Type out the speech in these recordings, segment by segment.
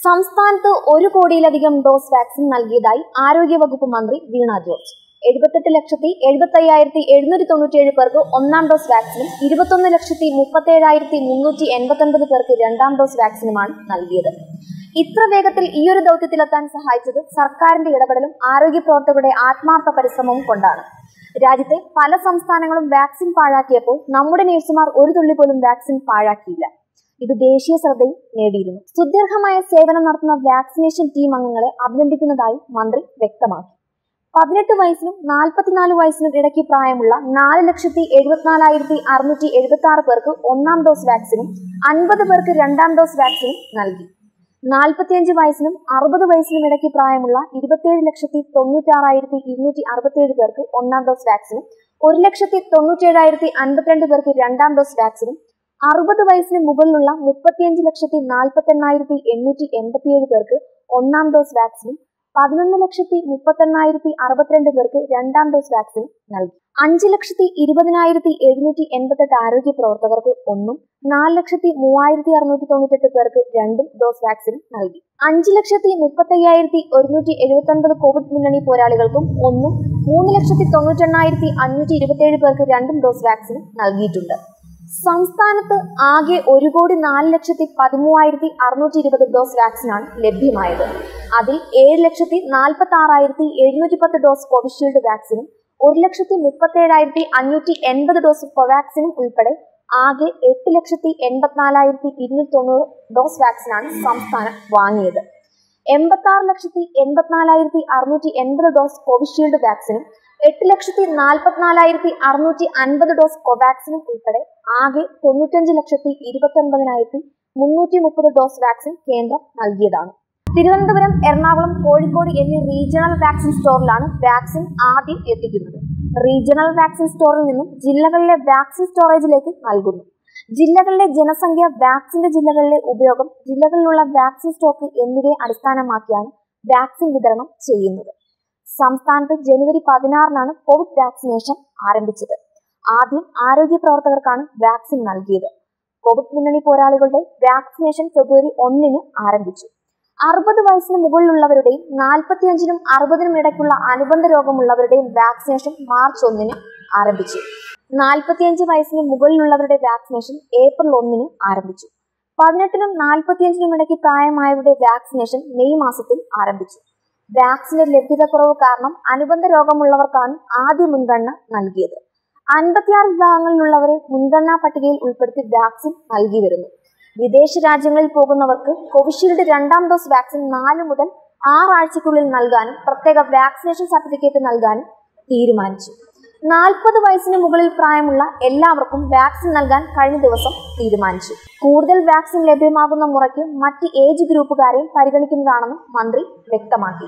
സംസ്ഥാനത്ത് ഒരു കോടിയിലധികം ഡോസ് വാക്സിൻ നൽകിയതായി ആരോഗ്യവകുപ്പ് മന്ത്രി വീണ ജോർജ് എഴുപത്തെട്ട് ലക്ഷത്തി എഴുപത്തി അയ്യായിരത്തി എഴുന്നൂറ്റി തൊണ്ണൂറ്റിയേഴ് പേർക്ക് ഒന്നാം ഡോസ് വാക്സിനും ഇരുപത്തൊന്ന് ലക്ഷത്തി മുപ്പത്തേഴായിരത്തി മുന്നൂറ്റി എൺപത്തൊൻപത് പേർക്ക് രണ്ടാം ഡോസ് വാക്സിനുമാണ് നൽകിയത് ഇത്ര വേഗത്തിൽ ഈ ഒരു ദൗത്യത്തിലെത്താൻ സഹായിച്ചത് സർക്കാരിന്റെ ഇടപെടലും ആരോഗ്യ പ്രവർത്തകരുടെ ആത്മാർത്ഥ പരിശ്രമവും കൊണ്ടാണ് രാജ്യത്തെ പല സംസ്ഥാനങ്ങളും വാക്സിൻ പാഴാക്കിയപ്പോൾ നമ്മുടെ നഴ്സുമാർ ഒരു തുള്ളി പോലും വാക്സിൻ പാഴാക്കിയില്ല ഇത് ദേശീയ ശ്രദ്ധയും നേടിയിരുന്നു സുദീർഘമായ സേവനം നടത്തുന്ന വാക്സിനേഷൻ ടീം അംഗങ്ങളെ അഭിനന്ദിക്കുന്നതായി മന്ത്രി വ്യക്തമാക്കി പതിനെട്ട് വയസ്സിനും നാൽപ്പത്തിനാല് വയസ്സിനും ഇടയ്ക്ക് പ്രായമുള്ള നാല് ലക്ഷത്തി എഴുപത്തിനാലായിരത്തി അറുന്നൂറ്റി എഴുപത്തി ആറ് പേർക്ക് ഒന്നാം ഡോസ് വാക്സിനും അൻപത് പേർക്ക് രണ്ടാം ഡോസ് വാക്സിനും നൽകി നാൽപ്പത്തിയഞ്ച് വയസ്സിനും അറുപത് വയസ്സിനും ഇടയ്ക്ക് പ്രായമുള്ള ഇരുപത്തിയേഴ് ലക്ഷത്തി തൊണ്ണൂറ്റാറായിരത്തി ഇരുന്നൂറ്റി അറുപത്തിയേഴ് പേർക്ക് ഒന്നാം ഡോസ് വാക്സിനും ഒരു ലക്ഷത്തി തൊണ്ണൂറ്റേഴായിരത്തി അൻപത്തിരണ്ട് പേർക്ക് രണ്ടാം ഡോസ് വാക്സിനും അറുപത് വയസ്സിന് മുകളിലുള്ള മുപ്പത്തിയഞ്ച് ലക്ഷത്തി നാൽപ്പത്തി എണ്ണായിരത്തി എണ്ണൂറ്റി എൺപത്തിയേഴ് പേർക്ക് ഒന്നാം ഡോസ് വാക്സിനും പതിനൊന്ന് ലക്ഷത്തി മുപ്പത്തെണ്ണായിരത്തി അറുപത്തിരണ്ട് പേർക്ക് രണ്ടാം ഡോസ് വാക്സിൻ നൽകി അഞ്ച് ലക്ഷത്തി ഇരുപതിനായിരത്തി എഴുന്നൂറ്റി എൺപത്തെട്ട് ആരോഗ്യ പ്രവർത്തകർക്ക് ഒന്നും നാല് ലക്ഷത്തി മൂവായിരത്തി അറുന്നൂറ്റി തൊണ്ണൂറ്റെട്ട് പേർക്ക് രണ്ടും ഡോസ് വാക്സിൻ നൽകി അഞ്ച് ലക്ഷത്തി മുപ്പത്തയ്യായിരത്തി ഒരുന്നൂറ്റി എഴുപത്തി ഒൻപത് കോവിഡ് മുന്നണി പോരാളികൾക്കും ഒന്നും മൂന്ന് ലക്ഷത്തി തൊണ്ണൂറ്റെണ്ണായിരത്തി അഞ്ഞൂറ്റി ഇരുപത്തിയേഴ് പേർക്ക് രണ്ടും ഡോസ് വാക്സിൻ നൽകിയിട്ടുണ്ട് സംസ്ഥാനത്ത് ആകെ ഒരു കോടി നാല് ലക്ഷത്തി പതിമൂവായിരത്തി അറുന്നൂറ്റി ഇരുപത് ഡോസ് വാക്സിനാണ് ലഭ്യമായത് അതിൽ ഏഴ് ലക്ഷത്തി നാൽപ്പത്തി ആറായിരത്തി എഴുന്നൂറ്റി പത്ത് ഡോസ് കോവിഷീൽഡ് വാക്സിനും ഒരു ലക്ഷത്തി മുപ്പത്തേഴായിരത്തി അഞ്ഞൂറ്റി എൺപത് ഡോസ് കോവാക്സിനും ഉൾപ്പെടെ ആകെ എട്ട് ലക്ഷത്തി എൺപത്തിനാലായിരത്തി ഇരുന്നൂറ്റി തൊണ്ണൂറ് ഡോസ് വാക്സിനാണ് സംസ്ഥാനം വാങ്ങിയത് എൺപത്തി ആറ് ലക്ഷത്തി എൺപത്തിനാലായിരത്തി അറുന്നൂറ്റി എൺപത് ഡോസ് കോവിഷീൽഡ് വാക്സിനും എട്ട് ലക്ഷത്തി നാൽപ്പത്തിനാലായിരത്തി അറുന്നൂറ്റി അൻപത് ഡോസ് കോവാക്സിനും ഉൾപ്പെടെ ആകെ തൊണ്ണൂറ്റഞ്ച് ലക്ഷത്തി ഇരുപത്തി ഒൻപതിനായിരത്തി മുന്നൂറ്റി മുപ്പത് ഡോസ് വാക്സിൻ കേന്ദ്രം നൽകിയതാണ് തിരുവനന്തപുരം എറണാകുളം കോഴിക്കോട് എന്നീ റീജിയണൽ വാക്സിൻ സ്റ്റോറിലാണ് വാക്സിൻ ആദ്യം എത്തിക്കുന്നത് റീജിയണൽ വാക്സിൻ സ്റ്റോറിൽ നിന്നും ജില്ലകളിലെ വാക്സിൻ സ്റ്റോറേജിലേക്ക് നൽകുന്നു ജില്ലകളിലെ ജനസംഖ്യ വാക്സിന്റെ ജില്ലകളിലെ ഉപയോഗം ജില്ലകളിലുള്ള വാക്സിൻ സ്റ്റോക്ക് എന്നിവയെ അടിസ്ഥാനമാക്കിയാണ് വാക്സിൻ വിതരണം ചെയ്യുന്നത് സംസ്ഥാനത്ത് ജനുവരി പതിനാറിനാണ് കോവിഡ് വാക്സിനേഷൻ ആരംഭിച്ചത് ആദ്യം ആരോഗ്യ പ്രവർത്തകർക്കാണ് വാക്സിൻ നൽകിയത് കോവിഡ് മുന്നണി പോരാളികളുടെ വാക്സിനേഷൻ ഫെബ്രുവരി ഒന്നിന് ആരംഭിച്ചു അറുപത് വയസ്സിന് മുകളിലുള്ളവരുടെയും നാൽപ്പത്തിയഞ്ചിനും അറുപതിനും ഇടയ്ക്കുള്ള അനുബന്ധ രോഗമുള്ളവരുടെയും വാക്സിനേഷൻ മാർച്ച് ഒന്നിന് ആരംഭിച്ചു നാൽപ്പത്തിയഞ്ച് വയസ്സിന് മുകളിലുള്ളവരുടെ വാക്സിനേഷൻ ഏപ്രിൽ ഒന്നിന് ആരംഭിച്ചു പതിനെട്ടിനും നാൽപ്പത്തിയഞ്ചിനും ഇടയ്ക്ക് പ്രായമായവരുടെ വാക്സിനേഷൻ മെയ് മാസത്തിൽ ആരംഭിച്ചു വാക്സിന്റെ ലഭ്യത കുറവ് കാരണം അനുബന്ധ രോഗമുള്ളവർക്കാണ് ആദ്യ മുൻഗണന നൽകിയത് അൻപത്തിയാറ് വിഭാഗങ്ങളിലുള്ളവരെ മുൻഗണനാ പട്ടികയിൽ ഉൾപ്പെടുത്തി വാക്സിൻ നൽകി വരുന്നു വിദേശ രാജ്യങ്ങളിൽ പോകുന്നവർക്ക് കോവിഷീൽഡ് രണ്ടാം ഡോസ് വാക്സിൻ നാല് മുതൽ ആറാഴ്ചയ്ക്കുള്ളിൽ നൽകാനും പ്രത്യേക വാക്സിനേഷൻ സർട്ടിഫിക്കറ്റ് നൽകാനും തീരുമാനിച്ചു നാൽപ്പത് വയസ്സിന് മുകളിൽ പ്രായമുള്ള എല്ലാവർക്കും വാക്സിൻ നൽകാൻ കഴിഞ്ഞ ദിവസം തീരുമാനിച്ചു കൂടുതൽ വാക്സിൻ ലഭ്യമാകുന്ന മുറയ്ക്ക് മറ്റ് ഏജ് ഗ്രൂപ്പുകാരെയും പരിഗണിക്കുന്നതാണെന്നും മന്ത്രി വ്യക്തമാക്കി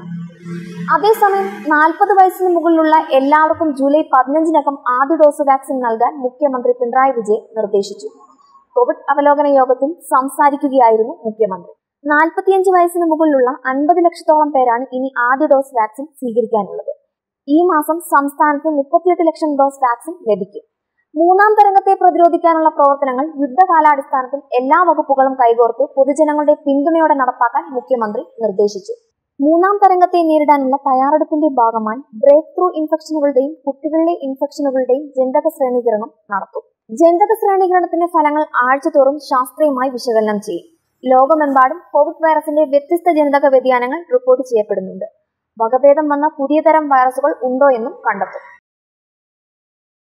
അതേസമയം നാൽപ്പത് വയസ്സിന് മുകളിലുള്ള എല്ലാവർക്കും ജൂലൈ പതിനഞ്ചിനകം ആദ്യ ഡോസ് വാക്സിൻ നൽകാൻ മുഖ്യമന്ത്രി പിണറായി വിജയൻ നിർദ്ദേശിച്ചു കോവിഡ് അവലോകന യോഗത്തിൽ സംസാരിക്കുകയായിരുന്നു മുഖ്യമന്ത്രി നാൽപ്പത്തിയഞ്ച് വയസ്സിന് മുകളിലുള്ള അൻപത് ലക്ഷത്തോളം പേരാണ് ഇനി ആദ്യ ഡോസ് വാക്സിൻ സ്വീകരിക്കാനുള്ളത് ഈ മാസം സംസ്ഥാനത്ത് മുപ്പത്തിയെട്ട് ലക്ഷം ഡോസ് വാക്സിൻ ലഭിക്കും മൂന്നാം തരംഗത്തെ പ്രതിരോധിക്കാനുള്ള പ്രവർത്തനങ്ങൾ യുദ്ധകാലാടിസ്ഥാനത്തിൽ എല്ലാ വകുപ്പുകളും കൈകോർത്ത് പൊതുജനങ്ങളുടെ പിന്തുണയോടെ നടപ്പാക്കാൻ മുഖ്യമന്ത്രി നിർദ്ദേശിച്ചു മൂന്നാം തരംഗത്തെ നേരിടാനുള്ള തയ്യാറെടുപ്പിന്റെ ഭാഗമായി ബ്രേക്ക് ത്രൂ ഇൻഫെക്ഷനുകളുടെയും കുട്ടികളിലെ ഇൻഫെക്ഷനുകളുടെയും ജനിതക ശ്രേണീകരണം നടത്തും ജനിതക ശ്രേണീകരണത്തിന്റെ ഫലങ്ങൾ ആഴ്ചതോറും ശാസ്ത്രീയമായി വിശകലനം ചെയ്യും ലോകമെമ്പാടും കോവിഡ് വൈറസിന്റെ വ്യത്യസ്ത ജനിതക വ്യതിയാനങ്ങൾ റിപ്പോർട്ട് ചെയ്യപ്പെടുന്നുണ്ട് വകഭേദം വന്ന പുതിയ തരം വൈറസുകൾ ഉണ്ടോ എന്നും കണ്ടെത്തും